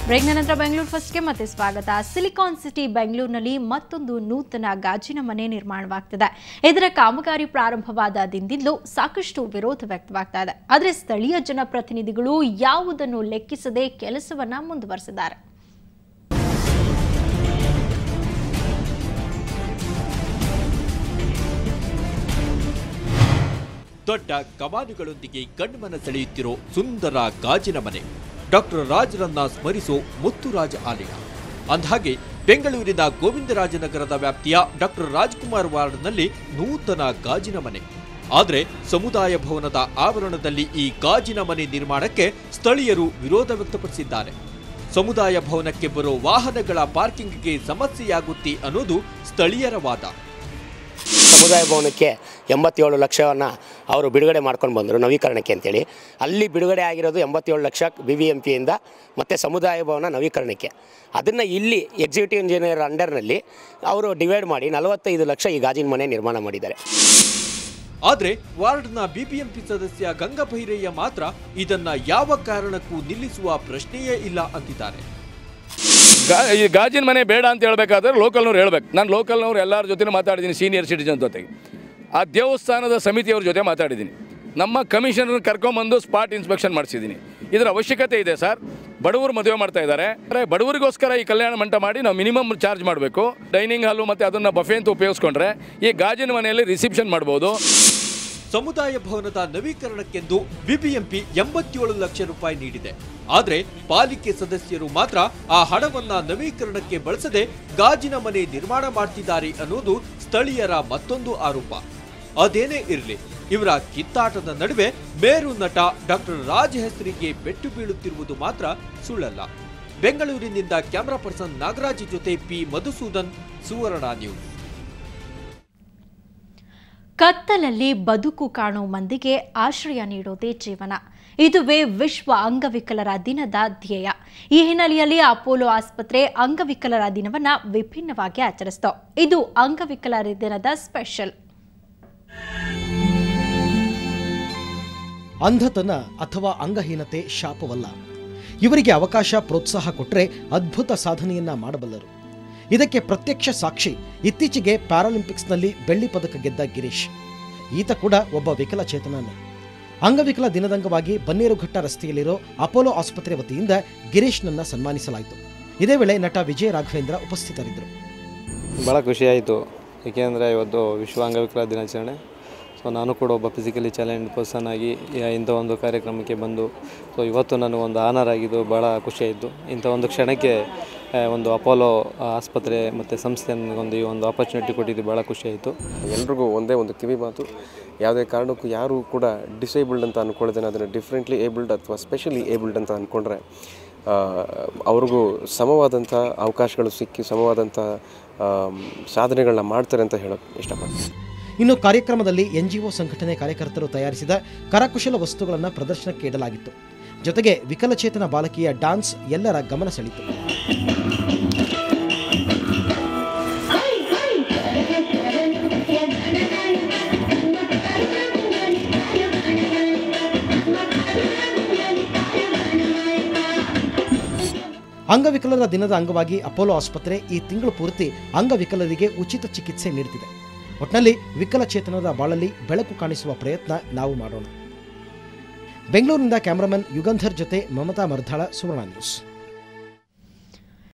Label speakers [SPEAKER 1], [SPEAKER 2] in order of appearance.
[SPEAKER 1] ಬ್ರೇಕ್ನ ನಂತರ ಬೆಂಗಳೂರು ಫಸ್ಟ್ಗೆ ಮತ್ತೆ ಸ್ವಾಗತ ಸಿಲಿಕಾನ್ ಸಿಟಿ ಬೆಂಗಳೂರಿನಲ್ಲಿ ಮತ್ತೊಂದು ನೂತನ ಗಾಜಿನ ಮನೆ ನಿರ್ಮಾಣವಾಗ್ತಿದೆ ಇದರ ಕಾಮಗಾರಿ ಪ್ರಾರಂಭವಾದ ದಿನದಿಂದಲೂ ಸಾಕಷ್ಟು ವಿರೋಧ ವ್ಯಕ್ತವಾಗ್ತಾ ಇದೆ ಆದರೆ ಸ್ಥಳೀಯ ಜನಪ್ರತಿನಿಧಿಗಳು ಯಾವುದನ್ನು ಲೆಕ್ಕಿಸದೆ ಕೆಲಸವನ್ನ ಮುಂದುವರೆಸಿದ್ದಾರೆ
[SPEAKER 2] ದೊಡ್ಡ ಕಮಾನುಗಳೊಂದಿಗೆ ಕಣ್ಮನ ಸೆಳೆಯುತ್ತಿರೋ ಸುಂದರ ಗಾಜಿನ ಮನೆ ಡಾಕ್ಟರ್ ರಾಜ್ರನ್ನ ಸ್ಮರಿಸೋ ಮುತ್ತುರಾಜ್ ಆಲಯ ಅಂದಹಾಗೆ ಬೆಂಗಳೂರಿನ ಗೋವಿಂದರಾಜನಗರದ ವ್ಯಾಪ್ತಿಯ ಡಾಕ್ಟರ್ ರಾಜ್ಕುಮಾರ್ ವಾರ್ಡ್ನಲ್ಲಿ ನೂತನ ಗಾಜಿನ ಮನೆ ಆದರೆ ಸಮುದಾಯ ಭವನದ ಆವರಣದಲ್ಲಿ ಈ ಗಾಜಿನ ಮನೆ ನಿರ್ಮಾಣಕ್ಕೆ ಸ್ಥಳೀಯರು ವಿರೋಧ ವ್ಯಕ್ತಪಡಿಸಿದ್ದಾರೆ ಸಮುದಾಯ ಭವನಕ್ಕೆ ಬರೋ ವಾಹನಗಳ ಪಾರ್ಕಿಂಗ್ಗೆ ಸಮಸ್ಯೆಯಾಗುತ್ತೆ ಅನ್ನೋದು ಸ್ಥಳೀಯರ ವಾದ
[SPEAKER 3] ಸಮುದಾಯ ಭವನಕ್ಕೆ ಎಂಬತ್ತೇಳು ಲಕ್ಷವನ್ನು ಅವರು ಬಿಡುಗಡೆ ಮಾಡ್ಕೊಂಡು ಬಂದರು ನವೀಕರಣಕ್ಕೆ ಅಂತೇಳಿ ಅಲ್ಲಿ ಬಿಡುಗಡೆ ಆಗಿರೋದು ಎಂಬತ್ತೇಳು ಲಕ್ಷ ಬಿ ಬಿ ಎಂ ಪಿಯಿಂದ ಮತ್ತು ಸಮುದಾಯ ಭವನ ನವೀಕರಣಕ್ಕೆ ಅದನ್ನು ಇಲ್ಲಿ ಎಕ್ಸಿಕ್ಯೂಟಿವ್ ಇಂಜಿನಿಯರ್ ಅಂಡರ್ನಲ್ಲಿ ಅವರು ಡಿವೈಡ್ ಮಾಡಿ ನಲವತ್ತೈದು ಲಕ್ಷ ಈ ಗಾಜಿನ ಮನೆ ನಿರ್ಮಾಣ ಮಾಡಿದ್ದಾರೆ
[SPEAKER 2] ಆದ್ರೆ ವಾರ್ಡ್ನ ಬಿಬಿಎಂಪಿ ಸದಸ್ಯ ಗಂಗಭೈರಯ್ಯ ಮಾತ್ರ ಇದನ್ನ ಯಾವ ಕಾರಣಕ್ಕೂ ನಿಲ್ಲಿಸುವ ಪ್ರಶ್ನೆಯೇ ಇಲ್ಲ ಅಂತಿದ್ದಾರೆ
[SPEAKER 4] ಗಾ ಈ ಗಾಜಿನ ಮನೆ ಬೇಡ ಅಂತ ಹೇಳ್ಬೇಕಾದ್ರೆ ಲೋಕಲ್ನವ್ರು ಹೇಳ್ಬೇಕು ನಾನು ಲೋಕಲ್ನವ್ರು ಎಲ್ಲರ ಜೊತೆ ಮಾತಾಡಿದ್ದೀನಿ ಸೀನಿಯರ್ ಸಿಟಿಜನ್ ಜೊತೆಗೆ ಆ ದೇವಸ್ಥಾನದ ಸಮಿತಿಯವ್ರ ಜೊತೆ ಮಾತಾಡಿದ್ದೀನಿ ನಮ್ಮ ಕಮಿಷನರ್ ಕರ್ಕೊಂಬಂದು ಸ್ಪಾಟ್ ಇನ್ಸ್ಪೆಕ್ಷನ್ ಮಾಡಿಸಿದ್ದೀನಿ ಇದರ ಅವಶ್ಯಕತೆ ಇದೆ ಸರ್ ಬಡವರು ಮದುವೆ ಮಾಡ್ತಾ ಇದ್ದಾರೆ ಆದರೆ ಬಡವರಿಗೋಸ್ಕರ ಈ ಕಲ್ಯಾಣ ಮಂಟಪ ಮಾಡಿ ನಾವು ಮಿನಿಮಮ್ ಚಾರ್ಜ್ ಮಾಡಬೇಕು ಡೈನಿಂಗ್ ಹಾಲು ಮತ್ತು ಅದನ್ನು ಬಫೆ ಅಂತ ಉಪಯೋಗಿಸ್ಕೊಂಡ್ರೆ ಈ ಗಾಜಿನ ಮನೆಯಲ್ಲಿ ರಿಸೆಪ್ಷನ್ ಮಾಡ್ಬೋದು
[SPEAKER 2] ಸಮುದಾಯ ಭವನದ ನವೀಕರಣಕ್ಕೆಂದು ಬಿಬಿಎಂಪಿ ಎಂಬತ್ತೇಳು ಲಕ್ಷ ರೂಪಾಯಿ ನೀಡಿದೆ ಆದ್ರೆ ಪಾಲಿಕೆ ಸದಸ್ಯರು ಮಾತ್ರ ಆ ಹಣವನ್ನ ನವೀಕರಣಕ್ಕೆ ಬಳಸದೆ ಗಾಜಿನ ಮನೆ ನಿರ್ಮಾಣ ಮಾಡ್ತಿದ್ದಾರೆ ಅನ್ನೋದು ಸ್ಥಳೀಯರ ಮತ್ತೊಂದು ಆರೋಪ ಅದೇನೇ ಇರಲಿ ಇವರ ಕಿತ್ತಾಟದ ನಡುವೆ ಮೇರು ನಟ ಡಾಕ್ಟರ್ ರಾಜ್ ಹೆಸರಿಗೆ ಪೆಟ್ಟು ಬೀಳುತ್ತಿರುವುದು ಮಾತ್ರ ಸುಳ್ಳಲ್ಲ ಬೆಂಗಳೂರಿನಿಂದ ಕ್ಯಾಮರಾ ಪರ್ಸನ್ ನಾಗರಾಜ್ ಜೊತೆ ಪಿ ಮಧುಸೂದನ್ ಸುವರ್ಣ ನ್ಯೂಸ್
[SPEAKER 1] ಕತ್ತಲಲ್ಲಿ ಬದುಕು ಕಾಣೋ ಮಂದಿಗೆ ಆಶ್ರಯ ನೀಡೋದೇ ಜೀವನ ಇದುವೇ ವಿಶ್ವ ಅಂಗವಿಕಲರ ದಿನದ ಧ್ಯೇಯ ಈ ಹಿನ್ನೆಲೆಯಲ್ಲಿ ಅಪೋಲೋ ಆಸ್ಪತ್ರೆ ಅಂಗವಿಕಲರ ದಿನವನ್ನ ವಿಭಿನ್ನವಾಗಿ ಆಚರಿಸ್ತೋ ಇದು ಅಂಗವಿಕಲರ ದಿನದ ಸ್ಪೆಷಲ್
[SPEAKER 5] ಅಂಧತನ ಅಥವಾ ಅಂಗಹೀನತೆ ಶಾಪವಲ್ಲ ಇವರಿಗೆ ಅವಕಾಶ ಪ್ರೋತ್ಸಾಹ ಕೊಟ್ಟರೆ ಅದ್ಭುತ ಸಾಧನೆಯನ್ನ ಮಾಡಬಲ್ಲರು ಇದಕ್ಕೆ ಪ್ರತ್ಯಕ್ಷ ಸಾಕ್ಷಿ ಇತ್ತೀಚೆಗೆ ಪ್ಯಾರಾಲಿಂಪಿಕ್ಸ್ನಲ್ಲಿ ಬೆಳ್ಳಿ ಪದಕ ಗೆದ್ದ ಗಿರೀಶ್ ಈತ ಕೂಡ ಒಬ್ಬ ವಿಕಲಚೇತನನೇ ಅಂಗವಿಕಲ ದಿನದಂಗವಾಗಿ ಬನ್ನೇರುಘಟ್ಟ ರಸ್ತೆಯಲ್ಲಿರೋ ಅಪೋಲೋ ಆಸ್ಪತ್ರೆ ವತಿಯಿಂದ ಗಿರೀಶ್ನನ್ನ ಸನ್ಮಾನಿಸಲಾಯಿತು ಇದೇ ವೇಳೆ ನಟ ವಿಜಯ ರಾಘವೇಂದ್ರ ಉಪಸ್ಥಿತರಿದ್ದರು
[SPEAKER 6] ಭಾಳ ಖುಷಿಯಾಯಿತು ಏಕೆಂದರೆ ಇವತ್ತು ವಿಶ್ವ ಅಂಗವಿಕಲ ದಿನಾಚರಣೆ ಸೊ ನಾನು ಕೂಡ ಒಬ್ಬ ಫಿಸಿಕಲಿ ಚಾಲೆಂಜ್ ಪರ್ಸನ್ ಆಗಿ ಯ- ಇಂಥ ಒಂದು ಕಾರ್ಯಕ್ರಮಕ್ಕೆ ಬಂದು ಸೊ ಇವತ್ತು ನಾನು ಒಂದು ಆನರ್ ಆಗಿದ್ದು ಭಾಳ ಖುಷಿಯಾಯಿತು ಇಂಥ ಒಂದು ಕ್ಷಣಕ್ಕೆ ಆ, ಒಂದು ಅಪೋಲೋ ಆಸ್ಪತ್ರೆ ಮತ್ತು ಸಂಸ್ಥೆ ನನಗೊಂದು ಈ ಒಂದು ಆಪರ್ಚುನಿಟಿ ಕೊಟ್ಟಿದ್ದು ಭಾಳ ಖುಷಿಯಾಯಿತು
[SPEAKER 7] ಎಲ್ರಿಗೂ ಒಂದೇ ಒಂದು ಕಿವಿ ಮಾತು ಯಾವುದೇ ಕಾರಣಕ್ಕೂ ಯಾರು ಕೂಡ ಡಿಸೇಬಲ್ಡ್ ಅಂತ ಅಂದ್ಕೊಳ್ಳೋದೇ ಅದನ್ನು ಡಿಫ್ರೆಂಟ್ಲಿ ಏಬಲ್ಡ್ ಅಥವಾ ಸ್ಪೆಷಲಿ ಏಬಲ್ಡ್ ಅಂತ ಅಂದ್ಕೊಂಡ್ರೆ ಆ, ಅವ್ರಿಗೂ ಸಮವಾದಂಥ ಅವಕಾಶಗಳು ಸಿಕ್ಕಿ ಸಮವಾದಂಥ ಆಮ್, ಸಾಧನೆಗಳನ್ನ ಮಾಡ್ತಾರೆ ಅಂತ ಹೇಳೋಕ್ಕೆ ಇಷ್ಟಪಡ್ತೀನಿ
[SPEAKER 5] ಇನ್ನು ಕಾರ್ಯಕ್ರಮದಲ್ಲಿ ಎನ್ಜಿಒ ಸಂಘಟನೆ ಕಾರ್ಯಕರ್ತರು ತಯಾರಿಸಿದ ಕರಕುಶಲ ವಸ್ತುಗಳನ್ನು ಪ್ರದರ್ಶನಕ್ಕೆ ಇಡಲಾಗಿತ್ತು ಜೊತೆಗೆ ವಿಕಲಚೇತನ ಬಾಲಕಿಯ ಡಾನ್ಸ್ ಎಲ್ಲರ ಗಮನ ಸೆಳೀತು ಅಂಗವಿಕಲರ ದಿನದ ಅಂಗವಾಗಿ ಅಪೋಲೋ ಆಸ್ಪತ್ರೆ ಈ ತಿಂಗಳು ಪೂರ್ತಿ ಅಂಗವಿಕಲರಿಗೆ ಉಚಿತ ಚಿಕಿತ್ಸೆ ನೀಡುತ್ತಿದೆ ಒಟ್ನಲ್ಲಿ ವಿಕಲಚೇತನದ ಬಾಳಲ್ಲಿ ಬೆಳಕು ಕಾಣಿಸುವ ಪ್ರಯತ್ನ ನಾವು ಮಾಡೋಣ ಬೆಂಗಳೂರಿನಿಂದ ಕ್ಯಾಮರಾಮನ್ ಯುಗಂಧರ್ ಜೊತೆ ಮಮತಾ ಮರ್ಧಾಳ ಸುವರ್ಣ ನ್ಯೂಸ್